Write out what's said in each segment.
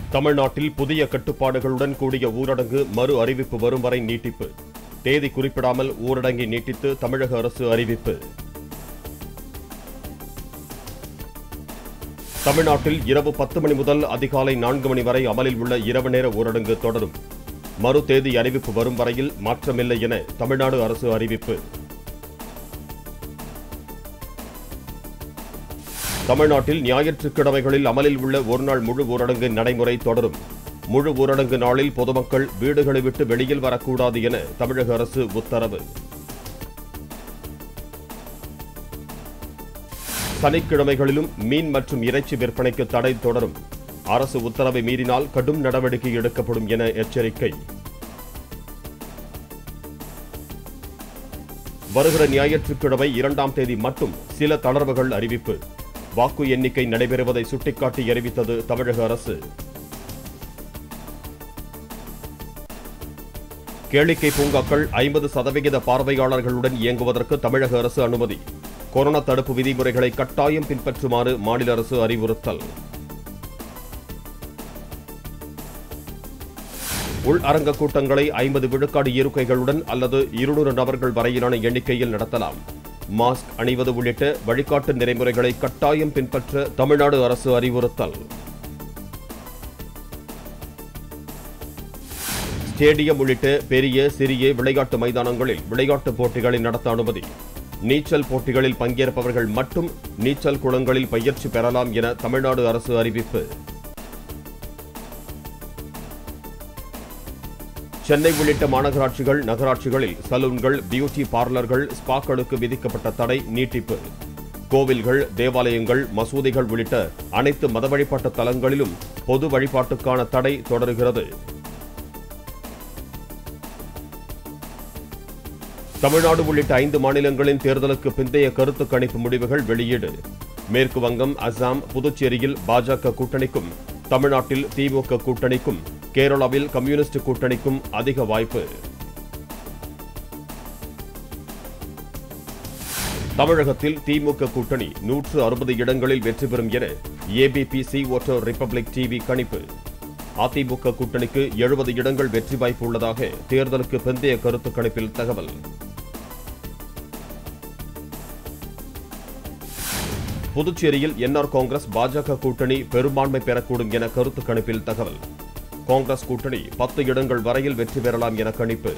தமிழ்நாட்டில் புதிய கட்டுப்பாடுகளுடன் கூடிய ஊரடங்கு மறு அறிவிப்பு வரும் வரை நீட்டிப்பு தேதி குறிப்பிடாமல் ஊரடங்கை நீட்டித்து தமிழக அரசு அறிவிப்பு தமிழ்நாட்டில் இரவு பத்து மணி முதல் அதிகாலை நான்கு மணி வரை அமலில் உள்ள இரவு நேர ஊரடங்கு தொடரும் மறு தேதி அறிவிப்பு வரும் வரையில் மாற்றமில்லை என தமிழ்நாடு அரசு அறிவிப்பு தமிழ்நாட்டில் ஞாயிற்றுக்கிழமைகளில் அமலில் உள்ள ஒருநாள் முழு ஊரடங்கு நடைமுறை தொடரும் முழு ஊரடங்கு நாளில் பொதுமக்கள் வீடுகளை விட்டு வெளியில் வரக்கூடாது என தமிழக அரசு உத்தரவு சனிக்கிழமைகளிலும் மீன் மற்றும் இறைச்சி விற்பனைக்கு தடை தொடரும் அரசு உத்தரவை மீறினால் கடும் நடவடிக்கை எடுக்கப்படும் என எச்சரிக்கை வருகிற ஞாயிற்றுக்கிழமை இரண்டாம் தேதி மட்டும் சில தளர்வுகள் அறிவிப்பு வாக்கு எண்ணிக்கை நடைபெறுவதை சுட்டிக்காட்டி அறிவித்தது தமிழக அரசு கேளிக்கை பூங்காக்கள் ஐம்பது சதவிகித பார்வையாளர்களுடன் இயங்குவதற்கு தமிழக அரசு அனுமதி கொரோனா தடுப்பு விதிமுறைகளை கட்டாயம் பின்பற்றுமாறு மாநில அரசு அறிவுறுத்தல் உள் அரங்க கூட்டங்களை ஐம்பது விழுக்காடு இருக்கைகளுடன் அல்லது இருநூறு நபர்கள் வரையிலான எண்ணிக்கையில் நடத்தலாம் மாஸ்க் அணிவது உள்ளிட்ட வழிகாட்டு நெறிமுறைகளை கட்டாயம் பின்பற்ற தமிழ்நாடு அரசு அறிவுறுத்தல் ஸ்டேடியம் உள்ளிட்ட பெரிய சிறிய விளையாட்டு மைதானங்களில் விளையாட்டுப் போட்டிகளை நடத்த அனுமதி நீச்சல் போட்டிகளில் பங்கேற்பவர்கள் மட்டும் நீச்சல் குளங்களில் பயிற்சி பெறலாம் என தமிழ்நாடு அரசு அறிவிப்பு சென்னை உள்ளிட்ட மாநகராட்சிகள் நகராட்சிகளில் சலூன்கள் பியூட்டி பார்லர்கள் ஸ்பாக்களுக்கு விதிக்கப்பட்ட தடை நீட்டிப்பு கோவில்கள் தேவாலயங்கள் மசூதிகள் உள்ளிட்ட அனைத்து மத வழிபாட்டு தலங்களிலும் பொது வழிபாட்டுக்கான தடை தொடர்கிறது தமிழ்நாடு உள்ளிட்ட ஐந்து மாநிலங்களின் தேர்தலுக்கு பிந்தைய கருத்து கணிப்பு முடிவுகள் வெளியீடு மேற்கு வங்கம் அசாம் புதுச்சேரியில் பாஜக கூட்டணிக்கும் தமிழ்நாட்டில் திமுக கூட்டணிக்கும் கேரளாவில் கம்யூனிஸ்ட் கூட்டணிக்கும் அதிக வாய்ப்பு தமிழகத்தில் திமுக கூட்டணி நூற்று அறுபது இடங்களில் வெற்றி பெறும் என ABP C voter Republic TV கணிப்பு அதிமுக கூட்டணிக்கு எழுபது இடங்கள் வெற்றி வாய்ப்பு உள்ளதாக தேர்தலுக்கு பிந்தைய கருத்து கணிப்பில் தகவல் புதுச்சேரியில் என்ஆர் காங்கிரஸ் பாஜக கூட்டணி பெரும்பான்மை பெறக்கூடும் என கருத்து கணிப்பில் தகவல் காங்கிரஸ் கூட்டணி பத்து இடங்கள் வரையில் வெற்றி பெறலாம் என கணிப்பு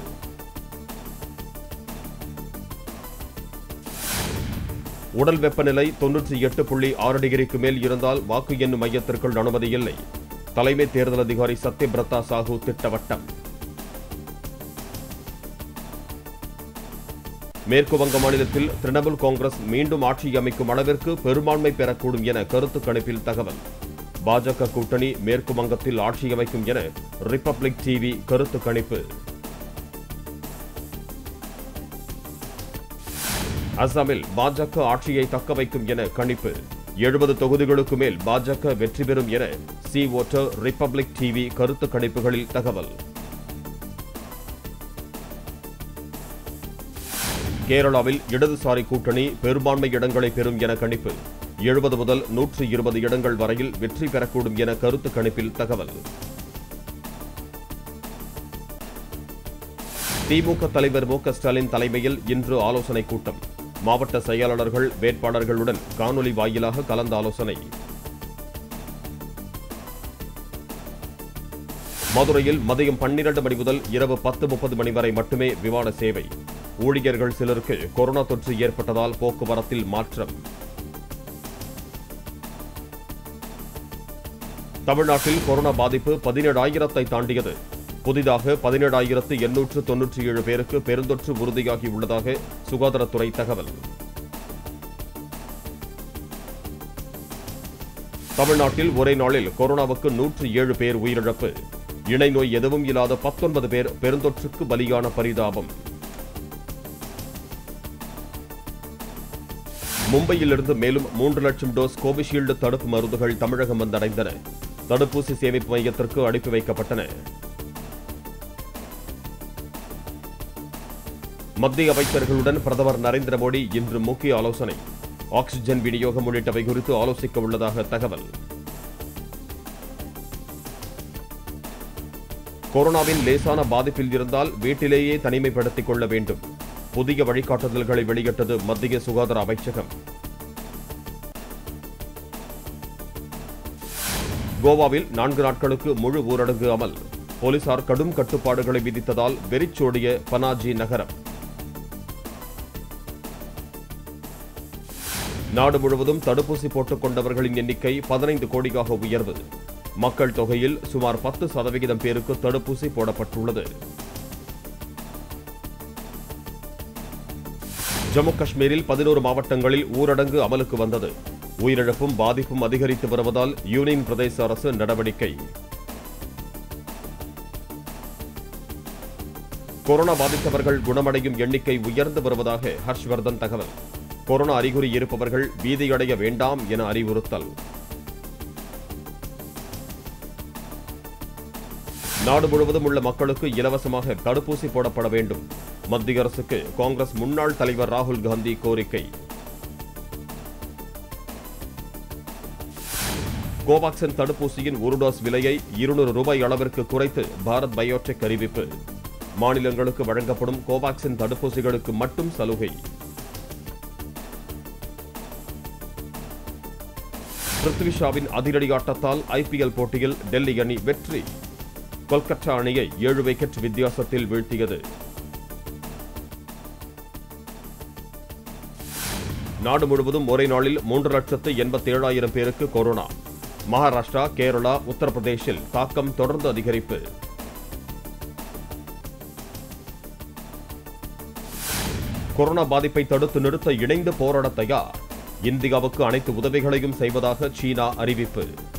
உடல் வெப்பநிலை தொன்னூற்றி எட்டு புள்ளி ஆறு டிகிரிக்கு மேல் இருந்தால் வாக்கு எண்ணும் மையத்திற்குள் அனுமதி இல்லை தலைமை தேர்தல் அதிகாரி சத்யபிரதா சாஹூ திட்டவட்டம் மேற்கு வங்க மாநிலத்தில் திரிணாமுல் காங்கிரஸ் மீண்டும் ஆட்சி அமைக்கும் அளவிற்கு பெரும்பான்மை பெறக்கூடும் என கருத்து கணிப்பில் தகவல் பாஜக கூட்டணி மேற்கு வங்கத்தில் ஆட்சி அமைக்கும் என ரிப்பப்ளிக் டிவி கருத்து கணிப்பு அசாமில் பாஜக ஆட்சியை தக்க வைக்கும் என கணிப்பு எழுபது தொகுதிகளுக்கு மேல் பாஜக வெற்றி பெறும் என சி ஓட்டர் ரிப்பப்ளிக் டிவி கருத்து கணிப்புகளில் தகவல் கேரளாவில் இடதுசாரி கூட்டணி பெரும்பான்மை இடங்களை பெறும் என கணிப்பு எழுபது முதல் நூற்று இருபது இடங்கள் வரையில் வெற்றி பெறக்கூடும் என கருத்து கணிப்பில் தகவல் திமுக தலைவர் மு க ஸ்டாலின் தலைமையில் இன்று ஆலோசனைக் கூட்டம் மாவட்ட செயலாளர்கள் வேட்பாளர்களுடன் காணொலி வாயிலாக கலந்த ஆலோசனை மதுரையில் மதியம் பன்னிரண்டு மணி முதல் இரவு பத்து முப்பது மணி வரை மட்டுமே விமான சேவை ஊழியர்கள் சிலருக்கு கொரோனா தொற்று ஏற்பட்டதால் போக்குவரத்தில் மாற்றம் தமிழ்நாட்டில் கொரோனா பாதிப்பு பதினேழாயிரத்தை தாண்டியது புதிதாக பதினேழாயிரத்து எண்ணூற்று தொன்னூற்றி ஏழு பேருக்கு பெருந்தொற்று உறுதியாகி உள்ளதாக சுகாதாரத்துறை தகவல் தமிழ்நாட்டில் ஒரே நாளில் கொரோனாவுக்கு நூற்று ஏழு பேர் உயிரிழப்பு இணை நோய் எதுவும் இல்லாத பத்தொன்பது பேர் பெருந்தொற்றுக்கு பலியான பரிதாபம் மும்பையிலிருந்து மேலும் மூன்று லட்சம் டோஸ் கோவிஷீல்டு தடுப்பு மருந்துகள் தமிழகம் வந்தடைந்தன தடுப்பூசி சேமிப்பு மையத்திற்கு அனுப்பி வைக்கப்பட்டன மத்திய அமைச்சர்களுடன் பிரதமர் நரேந்திர மோடி இன்று முக்கிய ஆலோசனை ஆக்ஸிஜன் விநியோகம் உள்ளிட்டவை குறித்து ஆலோசிக்க உள்ளதாக தகவல் கொரோனாவின் லேசான பாதிப்பில் இருந்தால் வீட்டிலேயே தனிமைப்படுத்திக் கொள்ள வேண்டும் புதிய வழிகாட்டுதல்களை வெளியிட்டது மத்திய சுகாதார அமைச்சகம் கோவாவில் நான்கு நாட்களுக்கு முழு ஊரடங்கு அமல் போலீசார் கடும் கட்டுப்பாடுகளை விதித்ததால் வெறிச்சோடிய பனாஜி நகரம் நாடு முழுவதும் தடுப்பூசி போட்டுக் கொண்டவர்களின் எண்ணிக்கை பதினைந்து கோடியாக உயர்வு மக்கள் தொகையில் சுமார் பத்து சதவிகிதம் பேருக்கு தடுப்பூசி போடப்பட்டுள்ளது ஜம்மு காஷ்மீரில் பதினோரு மாவட்டங்களில் ஊரடங்கு அமலுக்கு வந்தது உயிரிழப்பும் பாதிப்பும் அதிகரித்து வருவதால் யூனியன் பிரதேச அரசு நடவடிக்கை கொரோனா பாதித்தவர்கள் குணமடையும் எண்ணிக்கை உயர்ந்து வருவதாக ஹர்ஷ்வர்தன் தகவல் கொரோனா அறிகுறி இருப்பவர்கள் பீதியடைய வேண்டாம் என அறிவுறுத்தல் நாடு முழுவதும் உள்ள மக்களுக்கு இலவசமாக தடுப்பூசி போடப்பட வேண்டும் மத்திய அரசுக்கு காங்கிரஸ் முன்னாள் தலைவர் ராகுல் காந்தி கோரிக்கை கோவாக்சின் தடுப்பூசியின் ஒரு டோஸ் விலையை இருநூறு ரூபாய் அளவிற்கு குறைத்து பாரத் பயோடெக் அறிவிப்பு மாநிலங்களுக்கு வழங்கப்படும் கோவாக்சின் தடுப்பூசிகளுக்கு மட்டும் சலுகை பிருத்விஷாவின் அதிரடி ஆட்டத்தால் ஐபிஎல் போட்டியில் டெல்லி அணி வெற்றி கொல்கத்தா அணியை ஏழு விக்கெட் வித்தியாசத்தில் வீழ்த்தியது நாடு முழுவதும் ஒரே நாளில் மூன்று லட்சத்து எண்பத்தி ஏழாயிரம் பேருக்கு கொரோனா மகாராஷ்டிரா கேரளா உத்தரப்பிரதேசில் தாக்கம் தொடர்ந்து அதிகரிப்பு கொரோனா பாதிப்பை தடுத்து நிறுத்த இணைந்து போராட தயார் இந்தியாவுக்கு அனைத்து உதவிகளையும் செய்வதாக சீனா அறிவிப்பு